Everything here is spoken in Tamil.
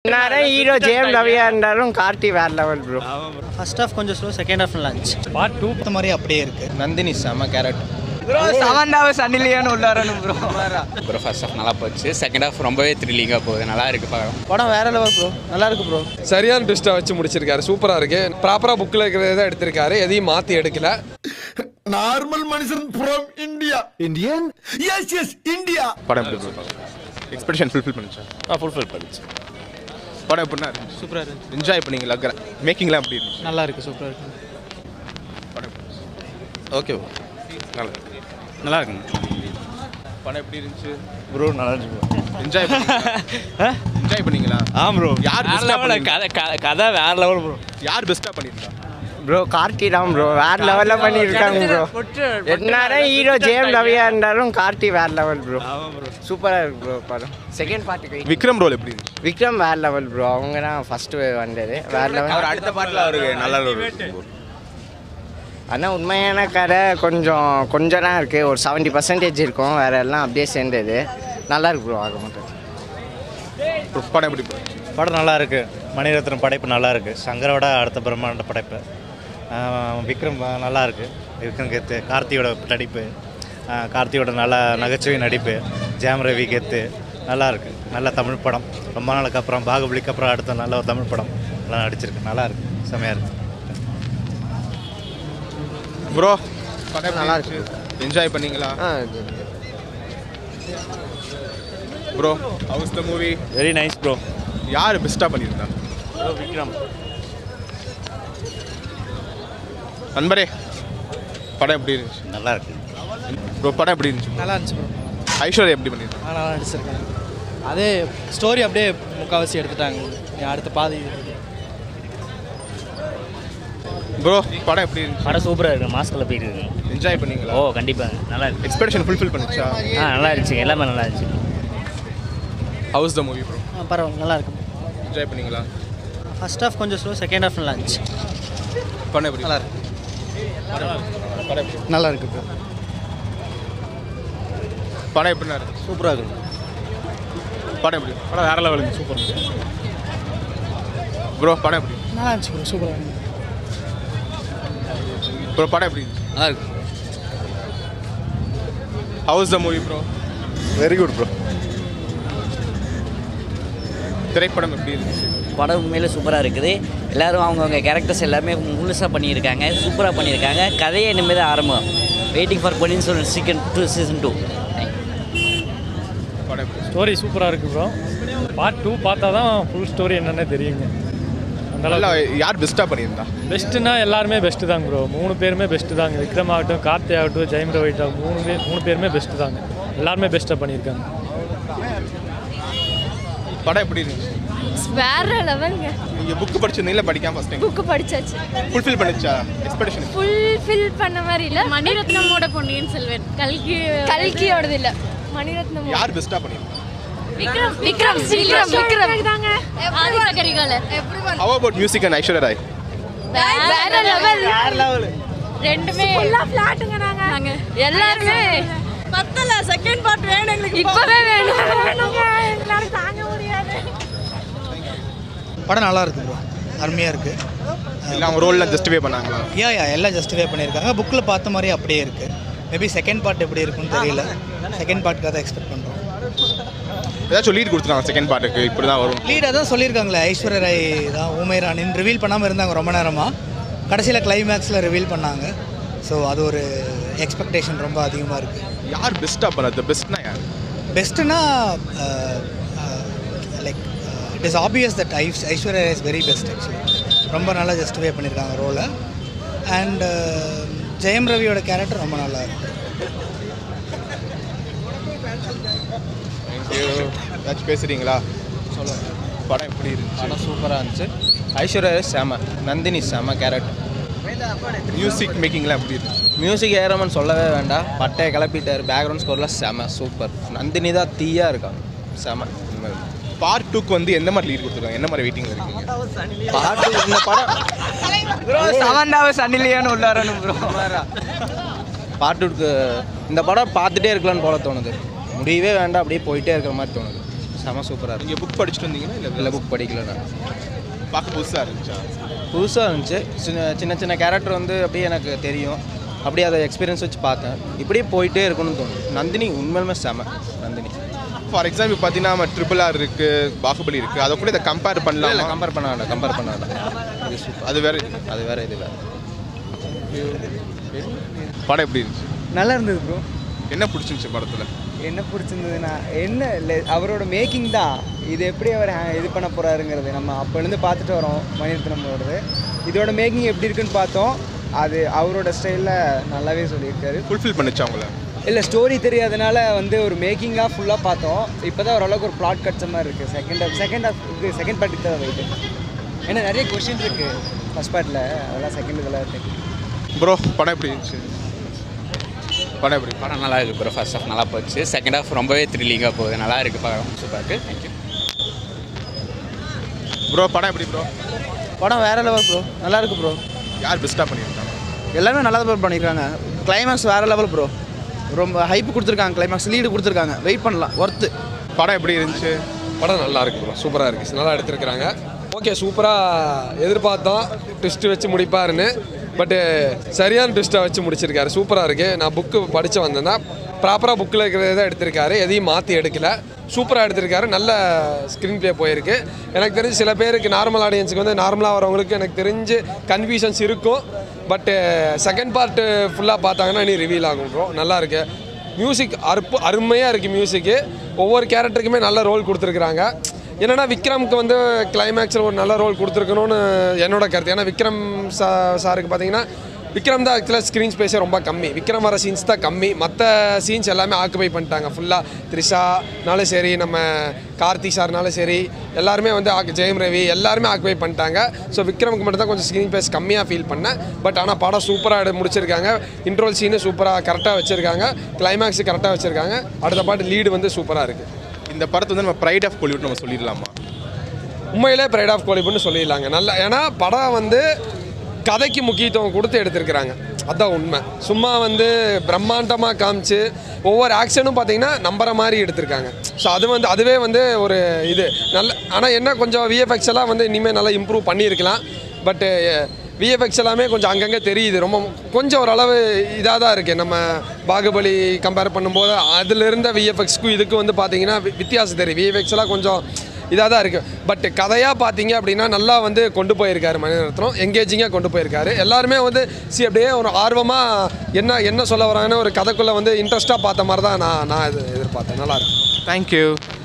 நேரம் ஹீரோ ஜெயம் ரவியா இருந்தாலும் கார்த்தி வேற லெவல் ப்ரோ ஃபர்ஸ்ட் ஹாஃப் கொஞ்சம் ஸ்லோ செகண்ட் ஹாஃப் நல்லா இருந்துச்சு பார்ட் டூ இந்த மாதிரி அப்படியே இருக்கு நந்தினி செம கேரட் ப்ரோ சமந்தாவை சன்னிலியான்னு உள்ளாரணும் ப்ரோ ப்ரோ ஃபர்ஸ்ட் ஹாஃப் நல்லா போச்சு செகண்ட் ஹாஃப் ரொம்பவே த்ரில்லிங்காக போகுது நல்லா இருக்கு பார்க்கலாம் படம் வேற லெவல் ப்ரோ நல்லா இருக்கு ப்ரோ சரியான ட்விஸ்ட்டை வச்சு முடிச்சிருக்காரு சூப்பராக இருக்கு ப்ராப்பராக புக்கில் இருக்கிறத தான் எடுத்திருக்காரு எதையும் மாற்றி எடுக்கல நார்மல் மனுஷன் from India Indian yes yes India படம் எப்படி எக்ஸ்பெக்டேஷன் ஃபுல்ஃபில் பண்ணுச்சா ஆ ஃபுல்ஃபில் பண்ணிச்சு படம் எப்படின்னா இருந்துச்சு சூப்பராக இருக்கு என்ஜாய் பண்ணீங்களா மேக்கிங்லாம் எப்படி இருந்துச்சு நல்லா இருக்கு சூப்பராக இருக்கு படம் ஓகே நல்லா நல்லா இருக்குங்க படம் எப்படி இருந்துச்சு ப்ரோ நல்லா இருந்துச்சு என்ஜாய் பண்ணீங்களா என்ஜாய் பண்ணீங்களா ஆ ப்ரோ யார் வேற பெஸ்ட்டாக லெவலில் பண்ணியிருந்தா கதை கதை- கதை வேற லெவல் ப்ரோ யார் பெஸ்ட்டாக பண்ணியிருந்தா ப்ரோ கார்த்தி தான் ப்ரோ வேற லெவல்ல பண்ணியிருக்காங்க ப்ரோ நேரம் ஹீரோ ஜெயம் ரவியா இருந்தாலும் கார்த்தி வேற லெவல் ப்ரோ சூப்பராக இருக்கு ப்ரோ படம் செகண்ட் பார்ட்டுக்கு விக்ரம் ரோல் எப்படி இருந்துச்சு விக்ரம் வேற லெவல் ப்ரோ அவங்க தான் ஃபர்ஸ்ட் வந்தது வேற லெவல் அவர் அடுத்த பாட்டில் அவருக்கு நல்ல ஆனால் உண்மையான கதை கொஞ்சம் கொஞ்சம் தான் இருக்குது ஒரு செவன்ட்டி பர்சன்டேஜ் இருக்கும் வேற எல்லாம் அப்படியே சேர்ந்தது நல்லா இருக்கு ப்ரோ ஆக மாட்டேன் படம் எப்படி போச்சு படம் நல்லா இருக்கு மணிரத்னம் படைப்பு நல்லா இருக்கு சங்கரோட அடுத்த பிரம்மாண்ட படைப்பு ஆஹ் விக்ரம் ஆஹ் நல்லா இருக்கு விக்ரம் கெத்து கார்த்தியோட நடிப்பு ஆஹ் கார்த்தியோட நல்ல நகைச்சுவை நடிப்பு ஜாம் ரவி கெத்து நல்லா இருக்கு நல்ல தமிழ் படம் ரொம்ப நாளுக்கு அப்புறம் பாகுபலிக்கு அப்புறம் அடுத்த நல்ல ஒரு தமிழ் படம் நல்லா நடிச்சிருக்கு நல்லா இருக்கு செமையாக இருக்கு ப்ரோ படம் நல்லா இருக்கு என்ஜாய் பண்ணீங்களா bro how's the movie very nice bro யார் பெஸ்ட்டாக பண்ணியிருந்தா விக்ரம் நண்பரே படம் எப்படி இருந்துச்சு நல்லா இருக்கு ப்ரோ படம் எப்படி இருந்துச்சு நல்லா இருந்துச்சு ப்ரோ ஐஸ்வர்யா எப்படி பண்ணியிருந்தா நல்லா நடிச்சிருக்காங்க அதே ஸ்டோரி அப்படியே முக்கால்வாசி எடுத்துட்டாங்க அடுத்த பாதி ப்ரோ படம் எப்படி இருந்துச்சு படம் சூப்பராக இருக்கு மாஸ்கில் போயிட்டு இருக்கு என்ஜாய் பண்ணீங்களா ஓ கண்டிப்பாக நல்லா இருக்கு எக்ஸ்பெக்டேஷன் ஃபுல்ஃபில் பண்ணுச்சா ஆ நல்லா இருந்துச்சு எல்லாமே நல்லா இருந்துச்சு ஹவுஸ் த மூவி ப்ரோ பரவாயில்ல நல்லா இருக்கு என்ஜாய் பண்ணீங்களா ஃபர்ஸ்ட் ஹாஃப் கொஞ்சம் ஸ்லோ செகண்ட் ஹாஃப் நல்லா இருந்துச்சு படம் எப்படி நல்லா இருக்கு படம் எப்படி நல்லா இருக்கு ப்ரோ படம் எப்படின்னா இருக்கு சூப்பராக இருக்கு படம் எப்படி படம் வேற லெவலுங்க சூப்பர் ப்ரோ படம் எப்படி நல்லா இருந்துச்சு ப்ரோ சூப்பராக இருக்கு ப்ரோ படம் எப்படி இருந்துச்சு நல்லா இருக்கு how's the movie bro very good bro திரைப்படம் எப்படி இருந்துச்சு படம் உண்மையிலே சூப்பராக இருக்குது எல்லாரும் அவங்கவுங்க கேரக்டர்ஸ் எல்லாமே முழுசாக பண்ணியிருக்காங்க சூப்பராக பண்ணியிருக்காங்க கதையே இனிமேல் தான் ஆரம்பம் வெயிட்டிங் ஃபார் பொன்னியின் செல்வன் சீக்கன் டூ சீசன் டூ படம் எப்படி ஸ்டோரி சூப்பராக இருக்கு ப்ரோ பார்ட் டூ பார்த்தா தான் ஃபுல் ஸ்டோரி என்னன்னே தெரியுங்க அந்த நல்லா அளவுக்கு யார் பெஸ்ட்டாக பண்ணியிருந்தா பெஸ்ட்டுனா எல்லாருமே பெஸ்ட்டு தாங்க ப்ரோ மூணு பேருமே பெஸ்ட்டு தாங்க விக்ரம் ஆகட்டும் கார்த்தி ஆகட்டும் ஜெயம் ரவிட்டா மூணு பேர் மூணு பேருமே பெஸ்ட்டு தாங்க எல்லாருமே பெஸ்ட்டாக பண்ணியிருக்காங்க படம் எப்படி இருந்துச்சு வேற லெவலுங்க நீங்கள் புக்கு படிச்சிருந்தீங்களா படிக்காம ஃபஸ்ட் டைம் புக்கு படிச்சாச்சு ஃபுல்ஃபில் பண்ணிச்சா எக்ஸ்பெக்டேஷன் ஃபுல் ஃபில் பண்ண மாதிரி இல்ல மணிரத்னமோட பொன்னியின் செல்வன் கல்கி கல்கியோடது இல்ல மணிரத்னம் யார் பெஸ்ட்டாக பண்ணியிருந்தா விக்ரம் விக்ரம் விக்ரம் விக்ரம் தாங்க Aditha Karikalar how about music and Aishwarya Rai வேற லெவல் வேற லெவல் ரெண்டுமே ஃபுல்லா ஃபிளாட்டுங்க நாங்க நாங்க எல்லாருமே பத்தல செகண்ட் பார்ட் வேணும் எங்களுக்கு இப்பவே வேணும் வேணுங்க எங்களால தாங்க முடியாது படம் நல்லா இருக்கு ப்ரோ அருமையாக இருக்கு இல்லை அவங்க ரோலில் ஜஸ்டிஃபை பண்ணாங்களா யா யா எல்லாம் ஜஸ்டிஃபை பண்ணியிருக்காங்க புக்கில் பார்த்த மாதிரி அப்படியே இருக்கு மேபி செகண்ட் பார்ட் எப்படி இருக்குன்னு தெரியல செகண்ட் பார்ட்டுக்காக தான் எக்ஸ்பெக்ட் பண்ணுறோம் ஏதாச்சும் லீட் கொடுத்துருக்காங்க செகண்ட் பார்ட்டுக்கு இப்படி தான் வரும் லீடாக தான் சொல்லியிருக்காங்களே ஐஸ்வர்யா ராய் தான் ஊமை ராணின்னு ரிவீல் பண்ணாமல் இருந்தாங்க ரொம்ப நேரமாக கடைசியில் கிளைமேக்ஸில் ரிவீல் பண்ணாங்க ஸோ அது ஒரு எக்ஸ்பெக்டேஷன் ரொம்ப அதிகமாக இருக்குது யார் பெஸ்ட்டாக பண்ணது பெஸ்ட்னா யார் பெஸ்ட்டுனா like it is obvious that Aish Aishwarya is very best actually ரொம்ப நல்லா ஜஸ்டிஃபை பண்ணியிருக்காங்க ரோலை அண்ட் ஜெயம் ரவியோட கேரக்டர் ரொம்ப நல்லா இருக்கு தேங்க்யூ ஏதாச்சும் பேசுகிறீங்களா சொல்லுங்கள் படம் எப்படி இருந்துச்சு படம் சூப்பராக இருந்துச்சு ஐஸ்வர்யா ராய் செம நந்தினி செம கேரட் மியூசிக் மேக்கிங்லாம் எப்படி இருந்துச்சு மியூசிக் ஏறமன் சொல்லவே வேண்டாம் பட்டையை கிளப்பிட்டார் பேக்ரவுண்ட் ஸ்கோர்லாம் செம சூப்பர் நந்தினி தான் தீயா இருக்காங்க செம பார்ட் டூக்கு வந்து எந்த மாதிரி லீட் கொடுத்துருக்காங்க என்ன மாதிரி வெயிட்டிங் இருக்கீங்க பாட்டு இந்த படம் ப்ரோ சமந்தாவை சன்னிலியான்னு உள்ளாரணும் ப்ரோ பாட்டுக்கு இந்த படம் பார்த்துட்டே இருக்கலாம்னு போல தோணுது முடியவே வேண்டாம் அப்படியே போயிட்டே இருக்கிற மாதிரி தோணுது செம சூப்பராக இருக்கு நீங்கள் புக் படிச்சுட்டு வந்தீங்கன்னா இல்லை இல்லை புக் படிக்கல நான் பார்க்க புதுசாக இருந்துச்சா புதுசாக இருந்துச்சு சின்ன சின்ன சின்ன கேரக்டர் வந்து அப்படியே எனக்கு தெரியும் அப்படியே அதை எக்ஸ்பீரியன்ஸ் வச்சு பார்த்தேன் இப்படியே போயிட்டே இருக்கணும்னு தோணும் நந்தினி உண்மையிலுமே செம நந்தினி ஃபார் எக்ஸாம்பிள் பார்த்தீங்கன்னா நம்ம ட்ரிபிள் ஆர் இருக்குது பாகுபலி இருக்குது அதை கூட இதை கம்பேர் இல்லை பண்ணலாம் கம்பேர் பண்ண வேண்டாம் கம்பேர் பண்ண வேண்டாம் இது சூப்பர் அது வேற அது வேறு இது வேறு படம் எப்படி இருந்துச்சு நல்லா இருந்தது ப்ரோ என்ன பிடிச்சிருந்துச்சு படத்தில் என்ன பிடிச்சிருந்ததுன்னா என்ன இல்லை அவரோட மேக்கிங் தான் இது எப்படி அவர் ha- இது பண்ண போகிறாருங்கிறது நம்ம அப்போலேருந்து பார்த்துட்டு வரோம் மணிரத்னமோடது இதோட மேக்கிங் எப்படி இருக்குன்னு பார்த்தோம் அது அவரோட ஸ்டைலில் நல்லாவே சொல்லியிருக்காரு ஃபுல்ஃபில் பண்ணுச்சு அவங்கள இல்லை ஸ்டோரி தெரியாதனால வந்து ஒரு மேக்கிங்காக ஃபுல்லாக பார்த்தோம் இப்போ தான் ஓரளவுக்கு ஒரு பிளாட் கட்ச மாதிரி இருக்குது செகண்ட் ஹாஃப் செகண்ட் ஹாஃப் இது செகண்ட் பார்ட்டுக்கு தான் வெயிட்டு ஏன்னா நிறைய கொஷின் இருக்குது ஃபஸ்ட் பார்ட்டில் அதெல்லாம் செகண்ட் இதெல்லாம் இருக்குது ப்ரோ படம் எப்படி இருந்துச்சு படம் எப்படி படம் நல்லா இருக்கு ப்ரோ ஃபர்ஸ்ட் ஹாஃப் நல்லா போச்சு செகண்ட் ஹாஃப் ரொம்பவே த்ரில்லிங்காக போகுது நல்லா இருக்கு படம் சூப்பராக இருக்கு தேங்க்யூ ப்ரோ படம் எப்படி ப்ரோ படம் வேற லெவல் ப்ரோ நல்லா இருக்கு ப்ரோ யார் பெஸ்ட்டாக பண்ணியிருக்காங்க எல்லாமே நல்லா தான் பண்ணியிருக்காங்க கிளைமேக்ஸ் வேற லெவல் ப்ரோ ரொம்ப ஹைப் கொடுத்துருக்காங்க கிளைமேக்ஸ் லீடு கொடுத்துருக்காங்க வெயிட் பண்ணலாம் ஒர்த்து படம் எப்படி இருந்துச்சு படம் நல்லா இருக்கு ப்ரோ சூப்பராக இருக்கு நல்லா எடுத்திருக்கிறாங்க ஓகே சூப்பராக எதிர்பார்த்தோம் ட்விஸ்ட் வச்சு முடிப்பாருன்னு பட்டு சரியான ட்விஸ்ட்டை வச்சு முடிச்சிருக்காரு சூப்பராக இருக்குது நான் புக்கு படித்து வந்தேன்னா ப்ராப்பராக புக்கில் இருக்கிறத எடுத்திருக்காரு எதையும் மாற்றி எடுக்கல சூப்பராக எடுத்திருக்காரு நல்ல ஸ்க்ரீன் ப்ளே போயிருக்கு எனக்கு தெரிஞ்சு சில பேருக்கு நார்மல் ஆடியன்ஸுக்கு வந்து நார்மலாக வரவங்களுக்கு எனக்கு தெரிஞ்சு கன்ஃபியூஷன்ஸ் இருக்கும் பட்டு செகண்ட் பார்ட்டு ஃபுல்லாக பார்த்தாங்கன்னா இனி ரிவீல் ஆகும் ப்ரோ நல்லா இருக்கு மியூசிக் அற்பு அருமையாக இருக்குது மியூசிக்கு ஒவ்வொரு கேரக்டருக்குமே நல்ல ரோல் கொடுத்துருக்குறாங்க என்னன்னா விக்ரம்க்கு வந்து கிளைமேக்ஸில் ஒரு நல்ல ரோல் கொடுத்துருக்கணும்னு என்னோட கருத்து ஏன்னா விக்ரம் சா சாருக்கு பார்த்தீங்கன்னா விக்ரம் தான் ஆக்சுவலாக ஸ்க்ரீன் ஸ்பேஸே ரொம்ப கம்மி விக்ரம் வர சீன்ஸ் தான் கம்மி மற்ற சீன்ஸ் எல்லாமே ஆக்குபை பண்ணிட்டாங்க ஃபுல்லாக த்ரிஷானாலும் சரி நம்ம கார்த்தி சார்னாலும் சரி எல்லாருமே வந்து ஆக்கு- ஜெயம் ரவி எல்லாருமே ஆக்குபை பண்ணிட்டாங்க ஸோ விக்ரமுக்கு மட்டும் தான் கொஞ்சம் ஸ்க்ரீன் ஸ்பேஸ் கம்மியாக ஃபீல் பண்ணேன் பட் ஆனால் படம் சூப்பராக எடு முடிச்சிருக்காங்க இன்ட்ரோல் சீனு சூப்பராக கரெக்டாக வச்சுருக்காங்க கிளைமேக்ஸ் கரெக்டாக வச்சுருக்காங்க அடுத்த பாட்டு லீடு வந்து சூப்பராக இருக்குது இந்த படத்தை வந்து நம்ம ப்ரைட் ஆஃப் கோலிவுட் நம்ம சொல்லிடலாமா உண்மையிலே ப்ரைட் ஆஃப் கோலிபுன்னு சொல்லிடலாங்க நல்லா ஏன்னா படம் வந்து கதைக்கு முக்கியத்துவம் கொடுத்து எடுத்திருக்கிறாங்க அதான் உண்மை சும்மா வந்து பிரம்மாண்டமாக காமிச்சு ஒவ்வொரு ஆக்ஷனும் பார்த்தீங்கன்னா நம்புற மாதிரி எடுத்திருக்காங்க ஸோ அது வந்து அதுவே வந்து ஒரு இது நல்ல ஆனால் என்ன கொஞ்சம் விஎஃப்எக்ஸ் எல்லாம் வந்து இனிமேல் நல்லா இம்ப்ரூவ் பண்ணியிருக்கலாம் பட்டு விஎஃப்எக்ஸ் எல்லாமே கொஞ்சம் அங்கங்கே தெரியுது ரொம்ப கொஞ்சம் ஓரளவு இதாக தான் இருக்குது நம்ம பாகுபலி கம்பேர் பண்ணும்போது அதில் இருந்த விஎஃப்எக்ஸ்க்கும் இதுக்கு வந்து பார்த்தீங்கன்னா வி- வித்தியாசம் தெரியும் விஎஃப்எக்ஸ் எல்லாம் கொஞ்சம் இதாக தான் இருக்குது பட் கதையாக பார்த்தீங்க அப்படின்னா நல்லா வந்து கொண்டு போயிருக்காரு மணிரத்னம் எங்கேஜிங்காக கொண்டு போயிருக்காரு எல்லாருமே வந்து சி அப்படியே ஒரு ஆர்வமாக என்ன என்ன சொல்ல வராங்கன்னு ஒரு கதைக்குள்ளே வந்து இன்ட்ரெஸ்ட்டாக பார்த்த மாதிரி தான் நான் நான் இது எதிர்பார்த்தேன் நல்லா இருக்கு தேங்க்யூ